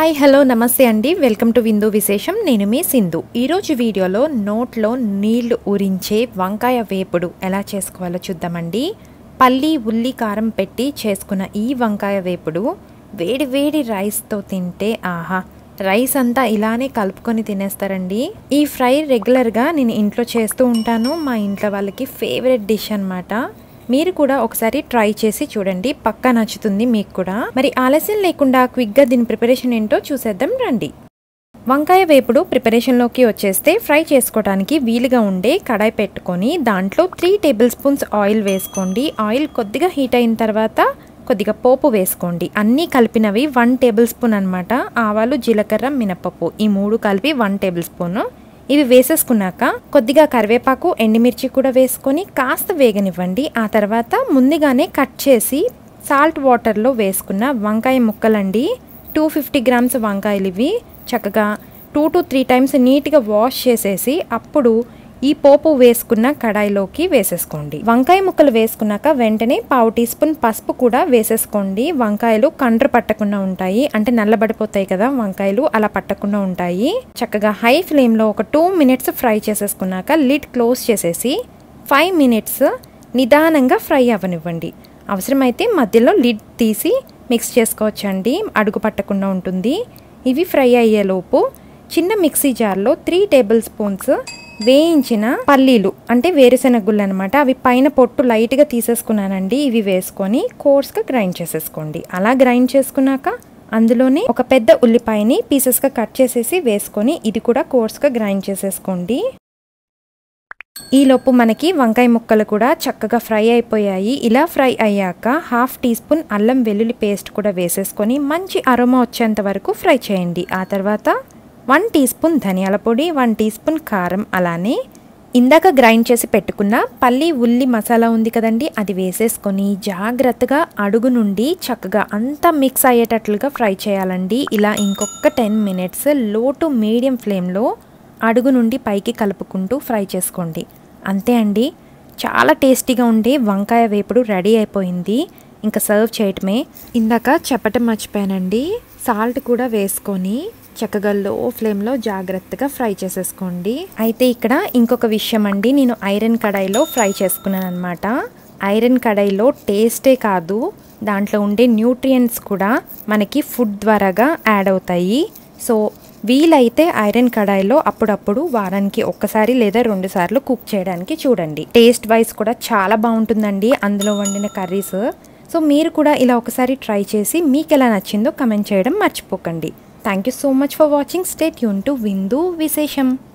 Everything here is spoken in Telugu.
హాయ్ హలో నమస్తే అండి వెల్కమ్ టు విందు విశేషం నేను మీ సింధు ఈరోజు వీడియోలో నోట్లో నీళ్లు ఊరించే వంకాయ వేపుడు ఎలా చేసుకోవాలో చూద్దామండి పల్లి ఉల్లి కారం పెట్టి చేసుకున్న ఈ వంకాయ వేపుడు వేడి వేడి రైస్తో తింటే ఆహా రైస్ అంతా ఇలానే కలుపుకొని తినేస్తారండి ఈ ఫ్రై రెగ్యులర్గా నేను ఇంట్లో చేస్తూ ఉంటాను మా ఇంట్లో వాళ్ళకి ఫేవరెట్ డిష్ అన్నమాట మీరు కూడా ఒకసారి ట్రై చేసి చూడండి పక్కా నచ్చుతుంది మీకు కూడా మరి ఆలస్యం లేకుండా క్విక్గా దీని ప్రిపరేషన్ ఏంటో చూసేద్దాం రండి వంకాయ వేపుడు ప్రిపరేషన్లోకి వచ్చేస్తే ఫ్రై చేసుకోవడానికి వీలుగా ఉండే కడాయి పెట్టుకొని దాంట్లో త్రీ టేబుల్ స్పూన్స్ ఆయిల్ వేసుకోండి ఆయిల్ కొద్దిగా హీట్ అయిన తర్వాత కొద్దిగా పోపు వేసుకోండి అన్నీ కలిపినవి వన్ టేబుల్ స్పూన్ అనమాట ఆవాలు జీలకర్ర మినపప్పు ఈ మూడు కలిపి వన్ టేబుల్ స్పూన్ ఇవి వేసేసుకున్నాక కొద్దిగా కరివేపాకు ఎండుమిర్చి కూడా వేసుకొని కాస్త వేగనివ్వండి ఆ తర్వాత ముందుగానే కట్ చేసి సాల్ట్ వాటర్లో వేసుకున్న వంకాయ ముక్కలండి టూ ఫిఫ్టీ గ్రామ్స్ వంకాయలు ఇవి చక్కగా టూ టు త్రీ టైమ్స్ నీట్గా వాష్ చేసేసి అప్పుడు ఈ పోపు వేసుకున్న కడాయిలోకి వేసేసుకోండి వంకాయ ముక్కలు వేసుకున్నాక వెంటనే పావు టీ స్పూన్ పసుపు కూడా వేసేసుకోండి వంకాయలు కండ్రు పట్టకుండా ఉంటాయి అంటే నల్లబడిపోతాయి కదా వంకాయలు అలా పట్టకుండా ఉంటాయి చక్కగా హై ఫ్లేమ్లో ఒక టూ మినిట్స్ ఫ్రై చేసేసుకున్నాక లిడ్ క్లోజ్ చేసేసి ఫైవ్ మినిట్స్ నిదానంగా ఫ్రై అవ్వనివ్వండి అవసరమైతే మధ్యలో లిడ్ తీసి మిక్స్ చేసుకోవచ్చండి అడుగు పట్టకుండా ఉంటుంది ఇవి ఫ్రై అయ్యేలోపు చిన్న మిక్సీ జార్లో త్రీ టేబుల్ స్పూన్స్ వేయించిన పల్లీలు అంటే వేరుశెనగ గుళ్ళు అనమాట అవి పైన పొట్టు లైట్గా తీసేసుకున్నానండి ఇవి వేసుకొని కోర్స్గా గ్రైండ్ చేసేసుకోండి అలా గ్రైండ్ చేసుకున్నాక అందులోనే ఒక పెద్ద ఉల్లిపాయని పీసెస్గా కట్ చేసేసి వేసుకొని ఇది కూడా కోర్స్గా గ్రైండ్ చేసేసుకోండి ఈలోపు మనకి వంకాయ ముక్కలు కూడా చక్కగా ఫ్రై అయిపోయాయి ఇలా ఫ్రై అయ్యాక హాఫ్ టీ స్పూన్ అల్లం వెల్లుల్లి పేస్ట్ కూడా వేసేసుకొని మంచి అరోమా వచ్చేంత వరకు ఫ్రై చేయండి ఆ తర్వాత వన్ టీ స్పూన్ ధనియాల పొడి వన్ టీ స్పూన్ కారం అలానే ఇందాక గ్రైండ్ చేసి పెట్టుకున్న పల్లి ఉల్లి మసాలా ఉంది కదండి అది వేసేసుకొని జాగ్రత్తగా అడుగు నుండి చక్కగా అంతా మిక్స్ అయ్యేటట్లుగా ఫ్రై చేయాలండి ఇలా ఇంకొక ten minutes low to medium ఫ్లేమ్లో అడుగు నుండి పైకి కలుపుకుంటూ ఫ్రై చేసుకోండి అంతే అండి చాలా టేస్టీగా ఉండే వంకాయ వేపుడు రెడీ అయిపోయింది ఇంకా సర్వ్ చేయటమే ఇందాక చెప్పటం మర్చిపోయానండి సాల్ట్ కూడా వేసుకొని చక్కగా లో ఫ్లేమ్లో జాగ్రత్తగా ఫ్రై చేసేసుకోండి అయితే ఇక్కడ ఇంకొక విషయం అండి నేను ఐరన్ కడాయిలో ఫ్రై చేసుకున్నాను అనమాట ఐరన్ కడాయిలో టేస్టే కాదు దాంట్లో ఉండే న్యూట్రియంట్స్ కూడా మనకి ఫుడ్ ద్వారాగా యాడ్ అవుతాయి సో వీలైతే ఐరన్ కడాయిలో అప్పుడప్పుడు వారానికి ఒక్కసారి లేదా రెండు సార్లు కుక్ చేయడానికి చూడండి టేస్ట్ వైజ్ కూడా చాలా బాగుంటుందండి అందులో వండిన కర్రీస్ సో మీరు కూడా ఇలా ఒకసారి ట్రై చేసి మీకు ఎలా నచ్చిందో కమెంట్ చేయడం మర్చిపోకండి thank you so much for watching stay యూన్ టు విందు విశేషం